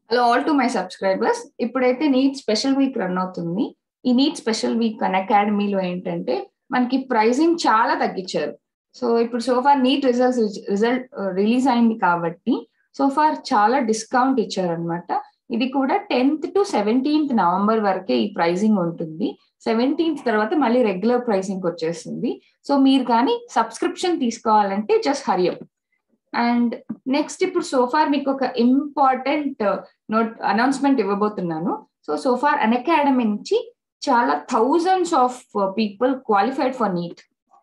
hello all to my subscribers ఇప్పుడైతే NEET special week run అవుతుంది ఈ నీట్ స్పెషల్ వీక్ అన్ అకాడమీలో ఏంటంటే మనకి ప్రైజింగ్ చాలా తగ్గించారు సో ఇప్పుడు so far NEET results result release అయింది కాబట్టి సోఫార్ చాలా డిస్కౌంట్ ఇచ్చారనమాట ఇది కూడా టెన్త్ టు సెవెంటీన్త్ నవంబర్ వరకే ఈ ప్రైజింగ్ ఉంటుంది సెవెంటీన్త్ తర్వాత మళ్ళీ రెగ్యులర్ ప్రైసింగ్ వచ్చేస్తుంది సో మీరు కానీ సబ్స్క్రిప్షన్ తీసుకోవాలంటే జస్ట్ హరియప్ అండ్ నెక్స్ట్ ఇప్పుడు సోఫార్ మీకు ఒక ఇంపార్టెంట్ నోట్ అనౌన్స్మెంట్ ఇవ్వబోతున్నాను సో సోఫార్ అన్ అకాడమీ నుంచి చాలా thousands of people qualified for NEET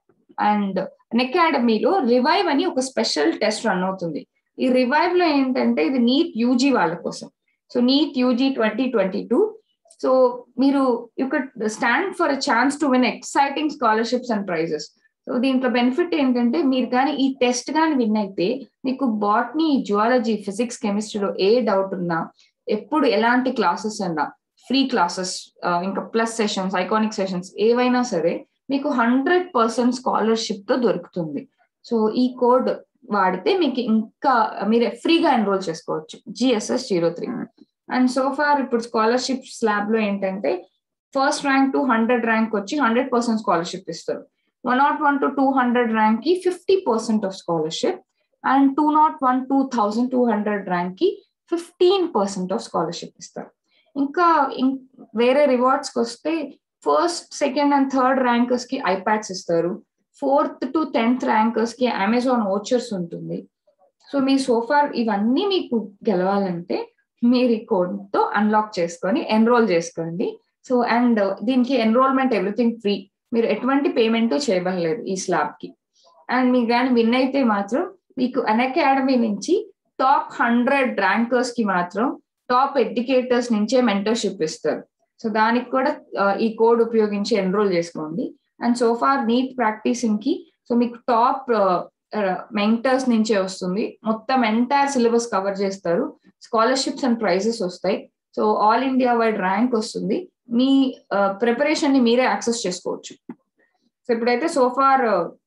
and అన్ అకాడమీలో రివైవ్ అని ఒక స్పెషల్ టెస్ట్ రన్ అవుతుంది ఈ రివైవ్ లో ఏంటంటే ఇది నీట్ యూజీ వాళ్ళ కోసం so NEET UG twenty twenty two so మీరు you could stand for a chance to win exciting scholarships and prizes so దీంట్లో బెనిఫిట్ ఏంటంటే మీరు కానీ ఈ టెస్ట్ కానీ విన్ అయితే మీకు బాట్నీ జువాలజీ ఫిజిక్స్ కెమిస్ట్రీలో ఏ డౌట్ ఉన్నా ఎప్పుడు ఎలాంటి క్లాసెస్ అన్నా ఫ్రీ క్లాసెస్ ఇంకా ప్లస్ సెషన్స్ ఐకానిక్ సెషన్స్ ఏవైనా సరే మీకు హండ్రెడ్ పర్సెంట్ స్కాలర్షిప్ తో దొరుకుతుంది సో ఈ కోడ్ వాడితే మీకు ఇంకా మీరు ఫ్రీగా ఎన్రోల్ చేసుకోవచ్చు GSS zero three and so far ఇప్పుడు స్కాలర్షిప్ స్లాబ్ లో ఏంటంటే first rank to hundred rank వచ్చి హండ్రెడ్ పర్సెంట్ స్కాలర్షిప్ ఇస్తారు one nought one to two hundred rank కి fifty percent of scholarship and two nought one two thousand two hundred rank కి fifteen percent of scholarship ఇస్తారు ఇంకా వేరే రివార్డ్స్కి వస్తే first second and third rankers కి iPads ఇస్తారు ఫోర్త్ టు టెన్త్ ర్యాంకర్స్ కి అమెజాన్ ఓచర్స్ ఉంటుంది సో మీ సోఫార్ ఇవన్నీ మీకు గెలవాలంటే మీరు ఈ కోడ్ తో అన్లాక్ చేసుకొని ఎన్రోల్ చేసుకోండి సో అండ్ దీనికి ఎన్రోల్మెంట్ ఎవ్రీథింగ్ ఫ్రీ మీరు ఎటువంటి పేమెంట్ చేయబడలేదు ఈ స్లాబ్ కి అండ్ మీకు కానీ విన్ అయితే మాత్రం మీకు అన్ అకాడమీ నుంచి టాప్ హండ్రెడ్ ర్యాంకర్స్ కి మాత్రం టాప్ ఎడ్యుకేటర్స్ నుంచే మెంటర్షిప్ ఇస్తారు సో దానికి కూడా ఈ కోడ్ ఉపయోగించి ఎన్రోల్ చేసుకోండి అండ్ సోఫార్ నీట్ ప్రాక్టీసింగ్ కి సో మీకు టాప్ మెంటర్స్ నుంచే వస్తుంది మొత్తం ఎంటైర్ సిలబస్ కవర్ చేస్తారు స్కాలర్షిప్స్ అండ్ ప్రైజెస్ వస్తాయి so all India wide rank వస్తుంది మీ ప్రిపరేషన్ ని మీరే యాక్సెస్ చేసుకోవచ్చు సో ఇప్పుడైతే సోఫార్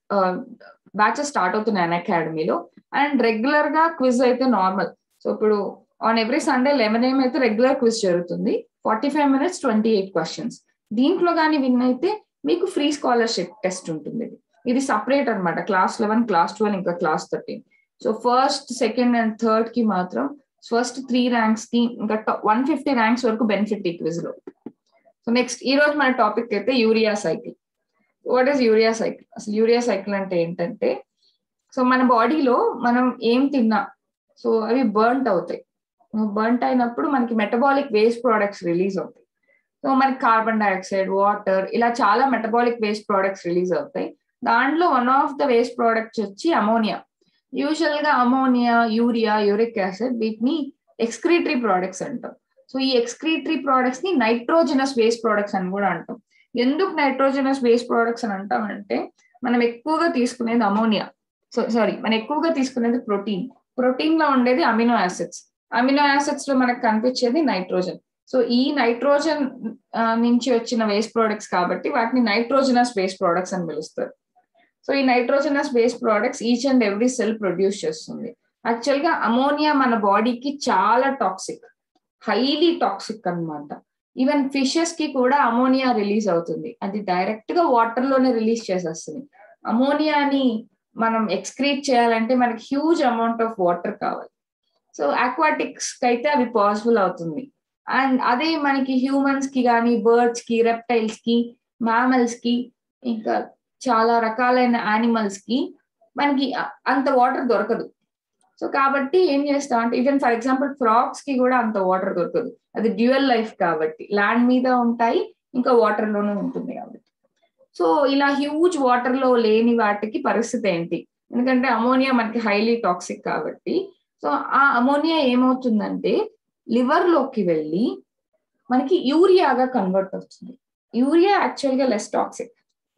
బ్యాచెస్ స్టార్ట్ అవుతున్నాయి అన్ అకాడమీలో అండ్ రెగ్యులర్ గా క్విజ్ అయితే నార్మల్ సో ఇప్పుడు ఆన్ ఎవ్రీ సండే లెవెన్ ఏం అయితే రెగ్యులర్ క్విజ్ జరుగుతుంది forty five minutes twenty eight questions దీంట్లో కానీ విన్ అయితే మీకు ఫ్రీ స్కాలర్షిప్ టెస్ట్ ఉంటుంది ఇది సపరేట్ అనమాట క్లాస్ లెవెన్ క్లాస్ ట్వెల్వ్ ఇంకా class thirteen so first second and third కి మాత్రం ఫస్ట్ త్రీ ర్యాంక్స్ కి ఇంకా వన్ ఫిఫ్టీ ర్యాంక్స్ వరకు బెనిఫిట్ ఈ క్విజ్ లో సో నెక్స్ట్ ఈ రోజు మన టాపిక్ అయితే urea cycle what is urea cycle అసలు యూరియా సైకిల్ అంటే ఏంటంటే సో మన బాడీలో మనం ఏం తిన్నా సో అవి బర్న్ట్ అవుతాయి బర్న్ట్ అయినప్పుడు మనకి మెటబాలిక్ వేస్ట్ ప్రోడక్ట్స్ రిలీజ్ అవుతాయి సో మనకి కార్బన్ డైఆక్సైడ్ వాటర్ ఇలా చాలా మెటబాలిక్ వేస్ట్ ప్రోడక్ట్స్ రిలీజ్ అవుతాయి దాంట్లో one of the waste products వచ్చి అమోనియా యూజువల్ గా అమోనియా యూరియా యూరిక్ యాసిడ్ వీటిని ఎక్స్క్రీటరీ ప్రోడక్ట్స్ అంటాం సో ఈ ఎక్స్క్రీటరీ ప్రోడక్ట్స్ ని నైట్రోజనస్ వేస్ట్ ప్రోడక్ట్స్ అని కూడా అంటాం ఎందుకు నైట్రోజనస్ వేస్ట్ ప్రోడక్ట్స్ అని అంటామంటే మనం ఎక్కువగా తీసుకునేది అమోనియా సో సారీ మనం ఎక్కువగా తీసుకునేది ప్రోటీన్ ప్రోటీన్ లో ఉండేది అమినో యాసిడ్స్ అమినో యాసిడ్స్ లో మనకు కనిపించేది నైట్రోజన్ సో ఈ నైట్రోజన్ నుంచి వచ్చిన వేస్ట్ ప్రోడక్ట్స్ కాబట్టి వాటిని నైట్రోజనస్ వేస్ట్ ప్రోడక్ట్స్ అని పిలుస్తారు సో ఈ nitrogenous waste products each and every cell produce చేస్తుంది యాక్చువల్ గా అమోనియా మన బాడీకి చాలా టాక్సిక్ హైలీ టాక్సిక్ అనమాట ఈవెన్ ఫిషెస్ కి కూడా అమోనియా రిలీజ్ అవుతుంది అది డైరెక్ట్ గా వాటర్ లోనే రిలీజ్ చేసేస్తుంది అమోనియాని మనం ఎక్స్క్రీట్ చేయాలంటే మనకి హ్యూజ్ అమౌంట్ ఆఫ్ వాటర్ కావాలి సో ఆక్వాటిక్స్ కి అయితే అవి పాసిబుల్ అవుతుంది అండ్ అదే మనకి హ్యూమన్స్ కి కానీ బర్డ్స్ కి రెప్టైల్స్ కి మ్యామల్స్ కి ఇంకా చాలా రకాలైన యానిమల్స్ కి మనకి అంత వాటర్ దొరకదు సో కాబట్టి ఏం చేస్తాం అంటే ఈవెన్ ఫర్ ఎగ్జాంపుల్ ఫ్రాక్స్ కి కూడా అంత వాటర్ దొరకదు అది డ్యూయల్ లైఫ్ కాబట్టి ల్యాండ్ మీద ఉంటాయి ఇంకా వాటర్ లోనూ ఉంటుంది కాబట్టి సో ఇలా హ్యూజ్ వాటర్ లో లేని వాటికి పరిస్థితి ఏంటి ఎందుకంటే అమోనియా మనకి హైలీ టాక్సిక్ కాబట్టి సో ఆ అమోనియా ఏమవుతుందంటే లివర్ లోకి వెళ్ళి మనకి యూరియాగా కన్వర్ట్ అవుతుంది యూరియా యాక్చువల్ గా లెస్ టాక్సిక్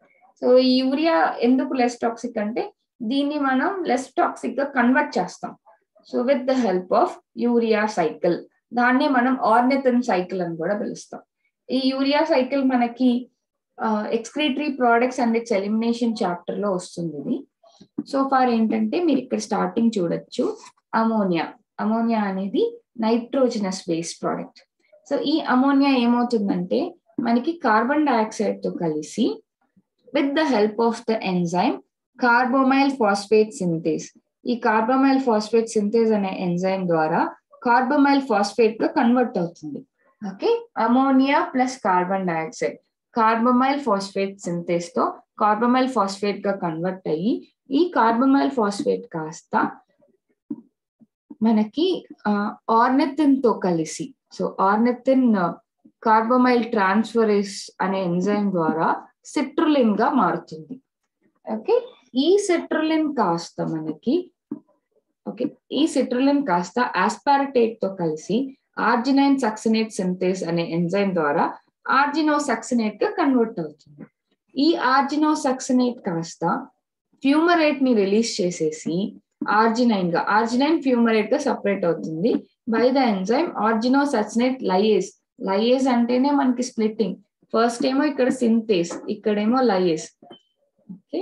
సో ఈ యూరియా ఎందుకు లెస్ టాక్సిక్ అంటే దీన్ని మనం లెస్ టాక్సిక్ గా కన్వర్ట్ చేస్తాం so with the help of urea cycle దాన్నే మనం ఆర్నిథన్ సైకిల్ అని కూడా పిలుస్తాం ఈ యూరియా సైకిల్ మనకి excretory products and its elimination chapter లో వస్తుంది ఇది సో ఫార్ ఏంటంటే మీరు ఇక్కడ స్టార్టింగ్ చూడొచ్చు అమోనియా అమోనియా అనేది నైట్రోజినస్ వేస్ట్ ప్రోడక్ట్ సో ఈ అమోనియా ఏమవుతుందంటే మనకి కార్బన్ డైఆక్సైడ్ తో కలిసి with the help of the enzyme carbamoyl phosphate synthase ఈ కార్బోమైల్ ఫాస్ఫేట్ సింథేస్ అనే ఎంజైమ్ ద్వారా కార్బోమైల్ ఫాస్ఫేట్ గా కన్వర్ట్ అవుతుంది okay ammonia plus carbon dioxide carbamoyl phosphate synthase తో కార్బోమైల్ ఫాస్ఫేట్ గా కన్వర్ట్ అయ్యి ఈ కార్బోమైల్ ఫాస్ఫేట్ కాస్త మనకి ఆర్నెథిన్ తో కలిసి సో ఆర్నెథిన్ కార్బోమైల్ ట్రాన్స్ఫరేస్ అనే ఎంజైమ్ ద్వారా సిట్రులిన్ గా మారుతుంది ఓకే ఈ సిట్రులిన్ కాస్త మనకి ఓకే ఈ సిట్రులిన్ కాస్త ఆస్పారటేట్ తో కలిసి ఆర్జినైన్ సక్సినేట్ సింథేస్ అనే ఎంజైమ్ ద్వారా ఆర్జినో సక్సినేట్ గా కన్వర్ట్ అవుతుంది ఈ ఆర్జినో సక్సినేట్ కాస్త ఫ్యూమరేట్ ని రిలీజ్ చేసేసి ఆర్జినైన్ గా ఆర్జినైన్ ఫ్యూమరేట్ గా సపరేట్ అవుతుంది by the enzyme argininosuccinate lyase lyase అంటేనే మనకి స్ప్లిట్టింగ్ ఫస్ట్ ఏమో ఇక్కడ సింథేస్ ఇక్కడేమో లయేస్ ఓకే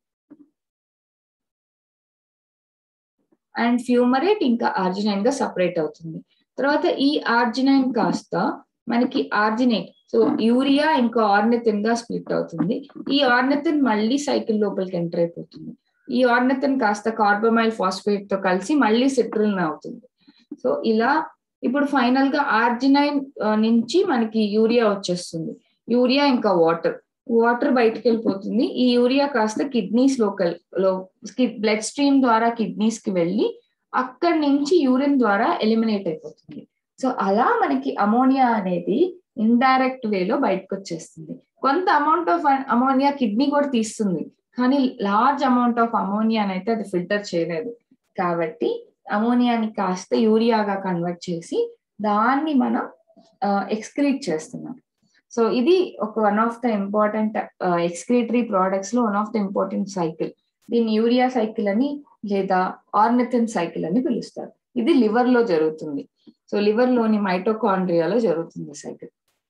అండ్ ఫ్యూమరేట్ ఇంకా ఆర్జినైన్ గా సపరేట్ అవుతుంది తర్వాత ఈ ఆర్జినైన్ కాస్త మనకి ఆర్జినేట్ సో యూరియా ఇంకా ఆర్నిథిన్ గా స్ప్లిట్ అవుతుంది ఈ ఆర్నిథిన్ మళ్ళీ సైకిల్ లోపలికి ఎంటర్ అయిపోతుంది ఈ ఆర్నిథిన్ కాస్త కార్బోమైల్ ఫాస్ఫేట్ తో కలిసి మళ్ళీ సిట్రిన్ అవుతుంది సో ఇలా ఇప్పుడు ఫైనల్ గా ఆర్జినైన్ నుంచి మనకి యూరియా వచ్చేస్తుంది యూరియా ఇంకా వాటర్ వాటర్ బయటకు వెళ్ళిపోతుంది ఈ యూరియా కాస్త కిడ్నీస్ లోకల్ లో బ్లడ్ స్ట్రీమ్ ద్వారా కిడ్నీస్ కి వెళ్ళి అక్కడి నుంచి యూరిన్ ద్వారా ఎలిమినేట్ అయిపోతుంది సో అలా మనకి అమోనియా అనేది ఇండైరెక్ట్ వేలో బయటకు వచ్చేస్తుంది కొంత అమౌంట్ ఆఫ్ అమోనియా కిడ్నీ కూడా తీస్తుంది కానీ లార్జ్ అమౌంట్ ఆఫ్ అమోనియా అయితే అది ఫిల్టర్ చేయలేదు కాబట్టి అమోనియాని కాస్త యూరియాగా కన్వర్ట్ చేసి దాన్ని మనం ఎక్స్క్రీట్ చేస్తున్నాం సో ఇది ఒక one of the important excretory products లో one of the important cycle దీన్ని యూరియా సైకిల్ అని లేదా ఆర్నిథిన్ సైకిల్ అని పిలుస్తారు ఇది లివర్ లో జరుగుతుంది సో లివర్ లోని మైటోకాండ్రియాలో జరుగుతుంది సైకిల్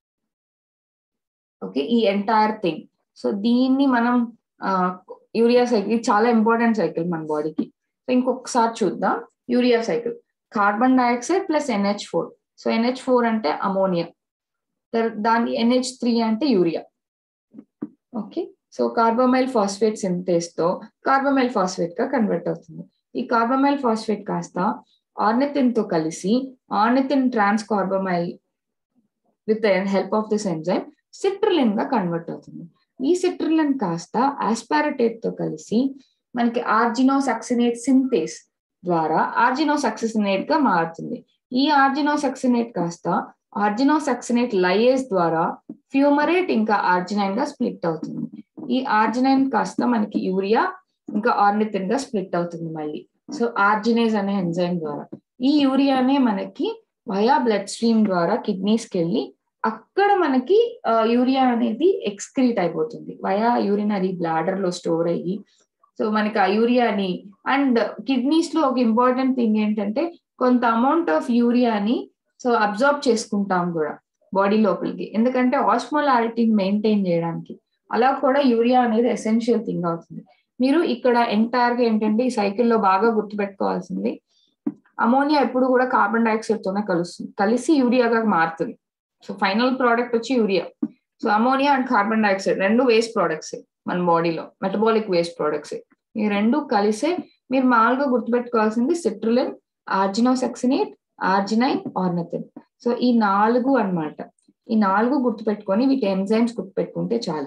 ఓకే ఈ ఎంటైర్ థింగ్ సో దీన్ని మనం యూరియా సైకిల్ చాలా ఇంపార్టెంట్ సైకిల్ మన బాడీకి సో ఇంకొకసారి చూద్దాం urea cycle carbon dioxide plus N H four so N H four అంటే అమోనియా దాని ఎన్హెచ్ త్రీ అంటే urea okay so carbamoyl phosphate synthase తో కార్బోమైల్ ఫాస్ఫేట్ గా కన్వర్ట్ అవుతుంది ఈ కార్బోమైల్ ఫాస్ఫేట్ కాస్త ఆర్నిథిన్ తో కలిసి ornithine transcarbamoyl with help of this enzyme citrulline గా కన్వర్ట్ అవుతుంది ఈ సిట్రిలిన్ కాస్త ఆస్పారటేట్ తో కలిసి మనకి ఆర్జినో సక్సినేట్ సింథేస్ ద్వారా ఆర్జినో సక్సినేట్ గా మారుతుంది ఈ ఆర్జినో సక్సినేట్ కాస్త ఆర్జినో సక్సినేట్ లయేస్ ద్వారా ఫ్యూమరేట్ ఇంకా ఆర్జినైన్ గా స్ప్లిట్ అవుతుంది ఈ ఆర్జినైన్ కాస్త మనకి యూరియా ఇంకా ఆర్నిథిన్ గా స్ప్లిట్ అవుతుంది మళ్ళీ సో ఆర్జినేజ్ అనే ఎంజైమ్ ద్వారా ఈ యూరియానే మనకి వయా బ్లడ్ స్ట్రీమ్ ద్వారా కిడ్నీస్ కి వెళ్ళి అక్కడ మనకి యూరియా అనేది ఎక్స్క్రీట్ అయిపోతుంది వయా యూరినరీ బ్లాడర్ లో స్టోర్ అయ్యి సో మనకి ఆ యూరియాని అండ్ కిడ్నీస్ లో ఒక ఇంపార్టెంట్ థింగ్ ఏంటంటే కొంత అమౌంట్ ఆఫ్ యూరియాని సో అబ్జర్వ్ చేసుకుంటాం కూడా బాడీ లోపలికి ఎందుకంటే ఆస్మోలారిటీని మెయింటైన్ చేయడానికి అలా కూడా యూరియా అనేది ఎసెన్షియల్ థింగ్ అవుతుంది మీరు ఇక్కడ ఎంటైర్ గా ఏంటంటే ఈ సైకిల్లో బాగా గుర్తుపెట్టుకోవాల్సింది అమోనియా ఎప్పుడు కూడా కార్బన్ డైఆక్సైడ్ తోనే కలుస్తుంది కలిసి యూరియాగా మారుతుంది సో ఫైనల్ ప్రోడక్ట్ వచ్చి urea so ammonia and carbon dioxide రెండు వేస్ట్ ప్రోడక్ట్స్ మన బాడీలో మెటబాలిక్ వేస్ట్ ప్రోడక్ట్స్ ఈ రెండు కలిసే మీరు మామూలుగా గుర్తుపెట్టుకోవాల్సింది citrulline argininosuccinate arginine ornithine so ఈ నాలుగు అనమాట ఈ నాలుగు గుర్తుపెట్టుకొని వీటి ఎంజైమ్స్ గుర్తుపెట్టుకుంటే చాలు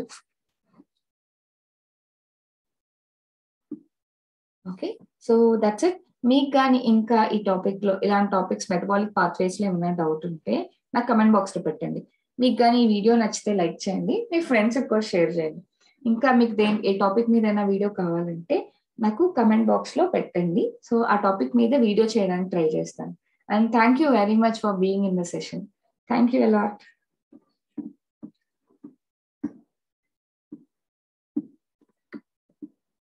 ఓకే సో దట్స్ ఇట్ మీకు కానీ ఇంకా ఈ టాపిక్ లో ఇలాంటి టాపిక్స్ మెటబాలిక్ పాత్వేస్ లో ఏమైనా డౌట్ ఉంటే నాకు కమెంట్ బాక్స్ లో పెట్టండి మీకు కానీ ఈ వీడియో నచ్చితే లైక్ చేయండి మీ ఫ్రెండ్స్ ఎక్కువ షేర్ చేయండి ఇంకా మీకు దేని ఏ టాపిక్ మీద అయినా వీడియో కావాలంటే నాకు కమెంట్ బాక్స్ లో పెట్టండి సో ఆ టాపిక్ మీద వీడియో చేయడానికి ట్రై చేస్తాను and thank you very much for being in the session thank you allot